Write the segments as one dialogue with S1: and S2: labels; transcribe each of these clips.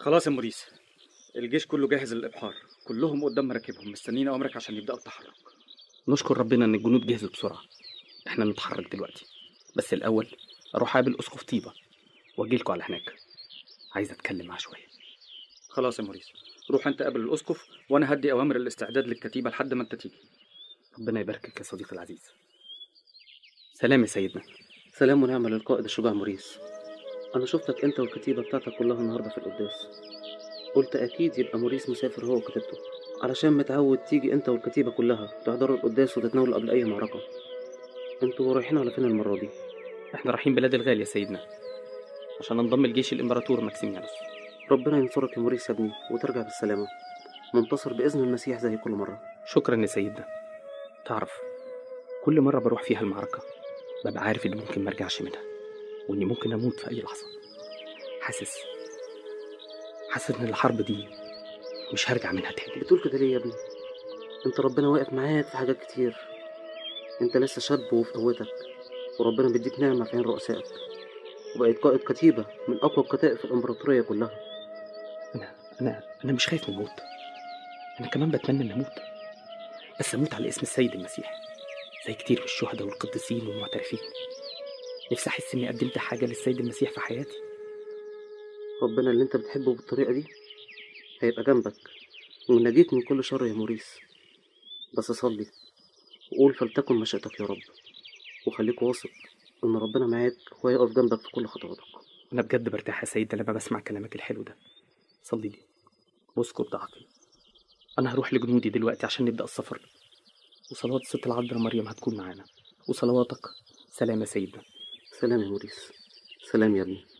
S1: خلاص يا موريس الجيش كله جاهز للإبحار كلهم قدام مراكبهم مستنيين أوامرك عشان يبدأوا التحرك
S2: نشكر ربنا ان الجنود جهزوا بسرعه احنا نتحرك دلوقتي بس الاول اروح اقابل اسقف طيبه واجيلكوا على هناك عايز اتكلم معاه شويه
S1: خلاص يا موريس روح أنت قابل الأسقف وأنا هدي أوامر الاستعداد للكتيبة لحد ما أنت تيجي
S2: ربنا يباركك يا صديقي العزيز سلام يا سيدنا
S3: سلام ونعمة للقائد الشجاع موريس أنا شفتك أنت والكتيبة بتاعتك كلها النهاردة في القداس قلت أكيد يبقى موريس مسافر هو وكتيبته علشان متعود تيجي أنت والكتيبة كلها تحضروا القداس وتتناولوا قبل أي معركة انتوا رايحين على فين المرة دي؟
S2: احنا رايحين بلاد الغالي يا سيدنا عشان انضم لجيش الامبراطور ماكسيميانوس
S3: ربنا ينصرك يا موريس يا ابني وترجع بالسلامة منتصر بإذن المسيح زي كل مرة
S2: شكرا يا سيدنا تعرف كل مرة بروح فيها المعركة ببقى عارف إني ممكن مرجعش منها وإني ممكن أموت في أي لحظة حاسس حاسس إن الحرب دي مش هرجع منها تاني
S3: بتقول كده ليه يا ابني؟ انت ربنا واقف معاك في حاجات كتير انت لسه شاب وفي قوتك وربنا بيديك نعمة في عين رؤسائك وبقيت قائد كتيبة من أقوى الكتائب في الإمبراطورية كلها
S2: أنا أنا أنا مش خايف من الموت أنا كمان بتمنى إني أموت بس أموت على اسم السيد المسيح زي كتير من الشهداء والقديسين والمعترفين نفسي أحس إني قدمت حاجة للسيد المسيح في حياتي
S3: ربنا اللي انت بتحبه بالطريقة دي هيبقى جنبك ونجيك من كل شر يا موريس بس صلي وقول فلتكن مشيئتك يا رب وخليك واثق ان ربنا معاك وهيقف جنبك في كل خطواتك
S2: أنا بجد برتاح يا سيدنا لما بسمع كلامك الحلو ده صلي لي واذكر ضعفي أنا هروح لجنودي دلوقتي عشان نبدأ السفر وصلوات الست العذراء مريم هتكون معانا وصلواتك سلام يا سيدنا
S3: سلام يا موريس سلام يا ابني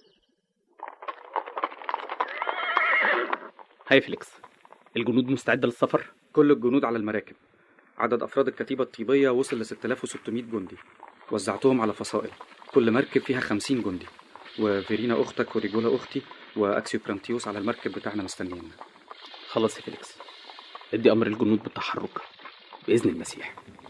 S2: هاي فيليكس الجنود مستعدة للسفر
S1: كل الجنود على المراكب عدد أفراد الكتيبة الطيبية وصل ل 6600 جندي وزعتهم على فصائل كل مركب فيها 50 جندي وفيرينا أختك وريجولا أختي وأكسيوبرانتيوس على المركب بتاعنا مستنينا
S2: خلاص يا فيليكس ادي أمر الجنود بالتحرك بإذن المسيح